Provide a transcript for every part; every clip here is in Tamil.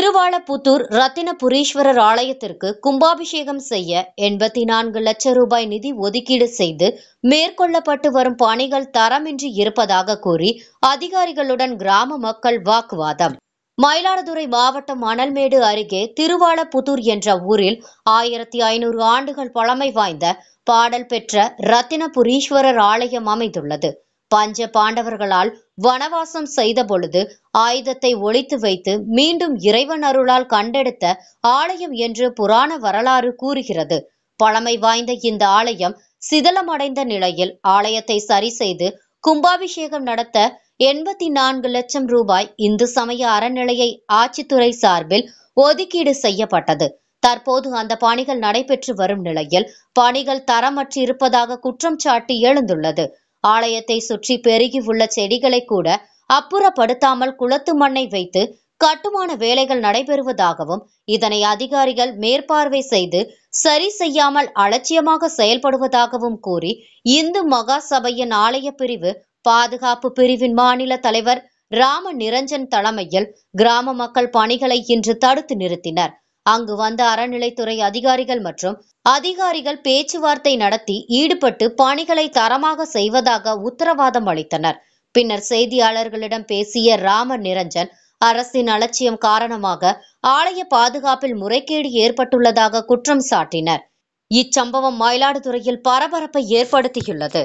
திருவாளப்புத்தூர் ரத்தினபுரீஸ்வரர் ஆலயத்திற்கு கும்பாபிஷேகம் செய்ய எண்பத்தி நான்கு லட்சம் ரூபாய் நிதி ஒதுக்கீடு செய்து மேற்கொள்ளப்பட்டு வரும் பணிகள் தரமின்றி இருப்பதாக கூறி அதிகாரிகளுடன் கிராம மக்கள் வாக்குவாதம் மயிலாடுதுறை மாவட்டம் மணல்மேடு அருகே திருவாளப்புத்தூர் என்ற ஊரில் ஆயிரத்தி ஐநூறு ஆண்டுகள் பழமை வாய்ந்த பாடல் பெற்ற ரத்தினபுரீஸ்வரர் ஆலயம் அமைந்துள்ளது பஞ்ச பாண்டவர்களால் வனவாசம் செய்த பொழுது ஆயுதத்தை ஒளித்து வைத்து மீண்டும் இறைவன் அருளால் கண்டெடுத்த ஆலயம் என்று புராண வரலாறு கூறுகிறது பழமை வாய்ந்த இந்த ஆலயம் சிதலமடைந்த நிலையில் ஆலயத்தை சரி செய்து கும்பாபிஷேகம் நடத்த எண்பத்தி நான்கு லட்சம் ரூபாய் இந்து சமய அறநிலையை ஆட்சித்துறை சார்பில் ஒதுக்கீடு செய்யப்பட்டது தற்போது அந்த பணிகள் நடைபெற்று வரும் நிலையில் பணிகள் தரமற்று இருப்பதாக குற்றம் சாட்டி எழுந்துள்ளது ஆலயத்தை சுற்றி பெருகியுள்ள செடிகளை கூட அப்புறப்படுத்தாமல் குளத்து மண்ணை வைத்து கட்டுமான வேலைகள் நடைபெறுவதாகவும் இதனை அதிகாரிகள் மேற்பார்வை செய்து சரி செய்யாமல் அலட்சியமாக செயல்படுவதாகவும் கூறி இந்து மகா சபையின் ஆலய பிரிவு பாதுகாப்பு பிரிவின் மாநில தலைவர் ராம நிரஞ்சன் தலைமையில் கிராம மக்கள் பணிகளை இன்று தடுத்து நிறுத்தினர் அங்கு வந்த அறநிலைத்துறை அதிகாரிகள் மற்றும் அதிகாரிகள் பேச்சுவார்த்தை நடத்தி ஈடுபட்டு பணிகளை தரமாக செய்வதாக உத்தரவாதம் அளித்தனர் பின்னர் செய்தியாளர்களிடம் பேசிய ராம நிரஞ்சன் அரசின் அலட்சியம் காரணமாக ஆலய பாதுகாப்பில் முறைகேடு ஏற்பட்டுள்ளதாக குற்றம் சாட்டினர் இச்சம்பவம் மயிலாடுதுறையில் பரபரப்பை ஏற்படுத்தியுள்ளது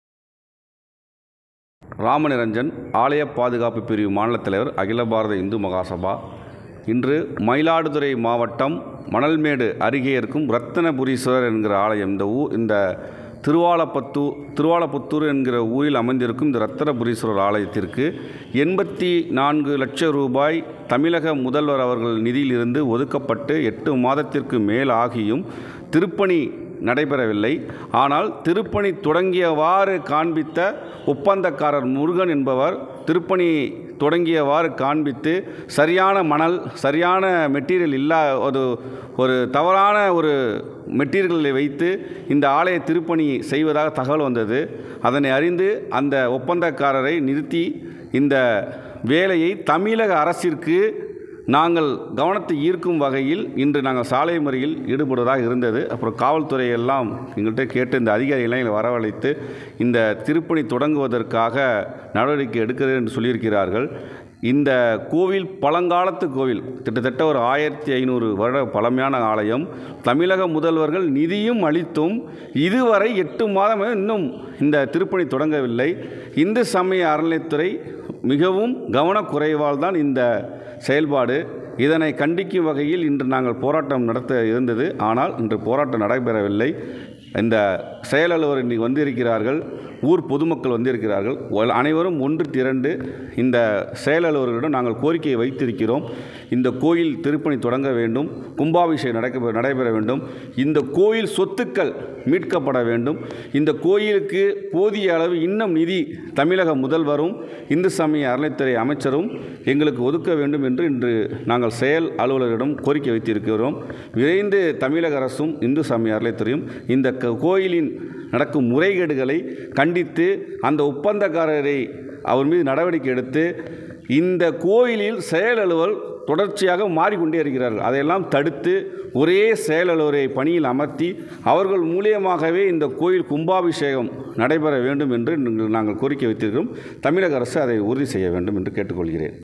ராமநிரஞ்சன் ஆலய பாதுகாப்பு பிரிவு மாநில தலைவர் அகில பாரத இந்து மகாசபா இன்று மயிலாடுதுறை மாவட்டம் மணல்மேடு அருகே இருக்கும் ரத்தனபுரீஸ்வரர் என்கிற ஆலயம் இந்த ஊ இந்த திருவாலப்பத்தூ திருவாலப்புத்தூர் என்கிற ஊரில் அமைந்திருக்கும் இந்த ரத்தனபுரீஸ்வரர் ஆலயத்திற்கு எண்பத்தி நான்கு லட்சம் ரூபாய் தமிழக முதல்வர் அவர்கள் நிதியிலிருந்து ஒதுக்கப்பட்டு எட்டு மாதத்திற்கு மேல் ஆகியும் திருப்பணி நடைபெறவில்லை ஆனால் திருப்பணி தொடங்கியவாறு காண்பித்த ஒப்பந்தக்காரர் முருகன் என்பவர் திருப்பணி தொடங்கியவாறு காண்பித்து சரியான மணல் சரியான மெட்டீரியல் இல்லா ஒரு ஒரு தவறான ஒரு மெட்டீரியல்களை வைத்து இந்த ஆலய திருப்பணி செய்வதாக தகவல் வந்தது அதனை அறிந்து அந்த ஒப்பந்தக்காரரை நிறுத்தி இந்த வேலையை தமிழக அரசிற்கு நாங்கள் கவனத்தை ஈர்க்கும் வகையில் இன்று நாங்கள் சாலை முறையில் ஈடுபடுவதாக இருந்தது அப்புறம் காவல்துறை எல்லாம் எங்கள்கிட்ட கேட்டு இந்த அதிகாரிகளை எங்களை வரவழைத்து இந்த திருப்பணி தொடங்குவதற்காக நடவடிக்கை எடுக்கிறது என்று சொல்லியிருக்கிறார்கள் இந்த கோவில் பழங்காலத்து கோவில் கிட்டத்தட்ட ஒரு ஆயிரத்தி ஐநூறு வருட பழமையான ஆலயம் தமிழக முதல்வர்கள் நிதியும் அளித்தும் இதுவரை எட்டு மாதம் இன்னும் இந்த திருப்பணி தொடங்கவில்லை இந்து சமய அறநிலைத்துறை மிகவும் கவனக்குறைவால் தான் இந்த செயல்பாடு இதனை கண்டிக்கும் வகையில் இன்று நாங்கள் போராட்டம் நடத்த இருந்தது ஆனால் இன்று போராட்டம் நடைபெறவில்லை இந்த செயல் அலுவலர் இன்றைக்கி வந்திருக்கிறார்கள் ஊர் பொதுமக்கள் வந்திருக்கிறார்கள் ஒ- அனைவரும் ஒன்று திரண்டு இந்த செயல் அலுவலரிடம் நாங்கள் கோரிக்கையை வைத்திருக்கிறோம் இந்த கோயில் திருப்பணி தொடங்க வேண்டும் கும்பாபிஷேகம் நடக்க நடைபெற வேண்டும் இந்த கோயில் சொத்துக்கள் மீட்கப்பட வேண்டும் இந்த கோயிலுக்கு போதிய அளவு இன்னும் நிதி தமிழக முதல்வரும் இந்து சமய அறநிலைத்துறை அமைச்சரும் எங்களுக்கு ஒதுக்க வேண்டும் என்று இன்று நாங்கள் செயல் அலுவலரிடம் கோரிக்கை வைத்திருக்கிறோம் விரைந்து தமிழக அரசும் இந்து சமய அறநிலைத்துறையும் இந்த க- கோயிலின் நடக்கும் முறைகேடுகளை கண்டித்து அந்த ஒப்பந்தக்காரரை அவர் மீது நடவடிக்கை எடுத்து இந்த கோயிலில் செயல் அலுவல் தொடர்ச்சியாக மாறிக்கொண்டே இருக்கிறார்கள் அதையெல்லாம் தடுத்து ஒரே செயல் அலுவலரை பணியில் அமர்த்தி அவர்கள் மூலியமாகவே இந்த கோயில் கும்பாபிஷேகம் நடைபெற வேண்டும் என்று நாங்கள் கோரிக்கை வைத்திருக்கிறோம் தமிழக அரசு அதை உறுதி செய்ய வேண்டும் என்று கேட்டுக்கொள்கிறேன்